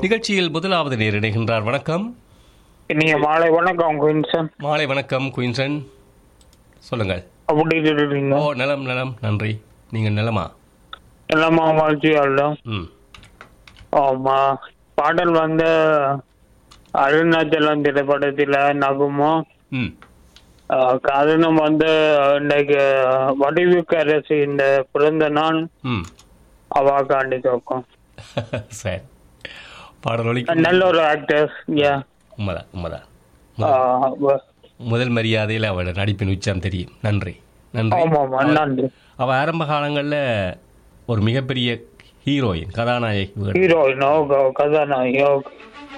நிகழ்ச்சியில் முதலாவது நேர் இணைகின்றார் வணக்கம் நீங்க மாலை வணக்கம் குயின்சன் மாலை வணக்கம் குயின்சன் சொல்லுங்கள் அப்படி இருக்கீங்க ஓ நலம் நலம் நன்றி நீங்கள் நலமா எல்லாமா வாழ்ச்சியாலும் ம் ஆமா பாடல் வந்து அருணாச்சலம் திரைப்படத்துல நகுமோ ம் ஆஹ் காரணம் வந்து இன்னைக்கு வடிவுக்கரசி இந்த பிறந்த நாள் ம் அவாக்காண்டி கேட்கும் சரி பாடல் ஒலி நல்ல ஒரு ஆக்டர் யா உண்மைதான் உண்மைதான் முதல்- முதல் மரியாதையில் அவளோட நடிப்பின் உச்சம் தெரியும் நன்றி நன்றி ஆமா ஆமா நன்றி அவள் ஆரம்ப காலங்களில் ஒரு மிகப்பெரிய ஹீரோயின் கதாநாயகி ஹீரோயின் ஓகே கதாநாயகி ஓகே